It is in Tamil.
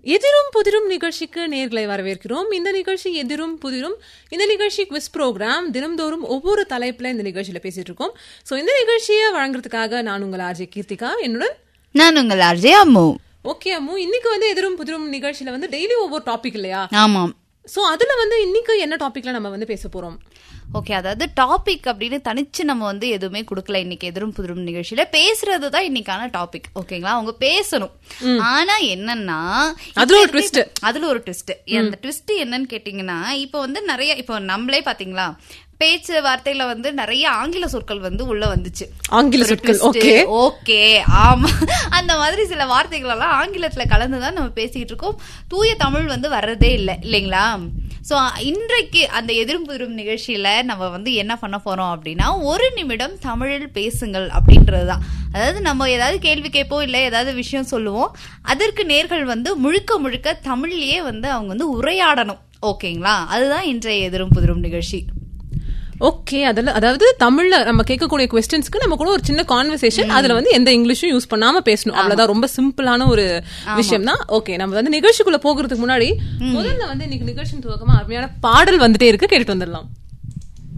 எதிரும் புதிரும் நிகழ்ச்சிக்கு நேர்களை வரவேற்கிறோம் இந்த நிகழ்ச்சி எதிரும் புதிரும் இந்த நிகழ்ச்சி குவிஸ் ப்ரோக்ராம் தினம்தோறும் ஒவ்வொரு தலைப்புல இந்த நிகழ்ச்சியில பேசிட்டு இருக்கோம் சோ இந்த நிகழ்ச்சியை வழங்குறதுக்காக நான் உங்கள் ஆர்ஜே கீர்த்திகா என்னுடன் நான் உங்கள் ஆர்ஜே அம்மு ஓகே அம்மு இன்னைக்கு வந்து எதிரும் புதிரும் நிகழ்ச்சியில வந்து டெய்லி ஒவ்வொரு டாபிக் இல்லையா ஆமாம் சோ அதுல வந்து இன்னைக்கு என்ன டாபிக்ல நம்ம வந்து பேச போறோம் ஓகே அதாவது டாபிக் அப்படின்னு தனிச்சு நம்ம வந்து எதுவுமே கொடுக்கல இன்னைக்கு எதிரும் புதிரும் நிகழ்ச்சியில பேசுறது தான் இன்னைக்கான டாபிக் ஓகேங்களா அவங்க பேசணும் ஆனா என்னன்னா அதுல ஒரு இப்ப twist. இருக்க- அதுல ஒரு ட்விஸ்ட் அந்த ட்விஸ்ட் என்னன்னு கேட்டீங்கன்னா இப்போ வந்து நிறைய இப்போ நம்மளே பாத்தீங்களா பேச்சு வார்த்தையில வந்து நிறைய ஆங்கில சொற்கள் வந்து உள்ள வந்துச்சு ஆங்கில சொற்கள் ஓகே ஓகே ஆமா அந்த மாதிரி சில வார்த்தைகள் எல்லாம் ஆங்கிலத்துல கலந்துதான் நம்ம பேசிக்கிட்டு இருக்கோம் தூய தமிழ் வந்து வர்றதே இல்லை இல்லைங்களா சோ இன்றைக்கு அந்த எதிரும் புதிரும் நிகழ்ச்சியில நம்ம வந்து என்ன பண்ண போறோம் அப்படின்னா ஒரு நிமிடம் தமிழில் பேசுங்கள் அப்படின்றதுதான் அதாவது நம்ம ஏதாவது கேள்வி கேட்போம் இல்ல ஏதாவது விஷயம் சொல்லுவோம் அதற்கு நேர்கள் வந்து முழுக்க முழுக்க தமிழ்லயே வந்து அவங்க வந்து உரையாடணும் ஓகேங்களா அதுதான் இன்றைய எதிரும் புதிரும் நிகழ்ச்சி ஓகே அதுல அதாவது தமிழ்ல நம்ம கேட்கக்கூடிய கொஸ்டின்ஸ்க்கு நம்ம கூட ஒரு சின்ன கான்வர்சேஷன் அதுல வந்து எந்த இங்கிலீஷும் யூஸ் பண்ணாம பேசணும் அவ்வளவுதான் ரொம்ப சிம்பிளான ஒரு விஷயம் தான் ஓகே நம்ம வந்து நிகழ்ச்சிக்குள்ள போகிறதுக்கு முன்னாடி முதல்ல வந்து இன்னைக்கு நிகழ்ச்சி துவக்கமா அருமையான பாடல் வந்துட்டே இருக்கு கேட்டுட்டு வந்துடலாம்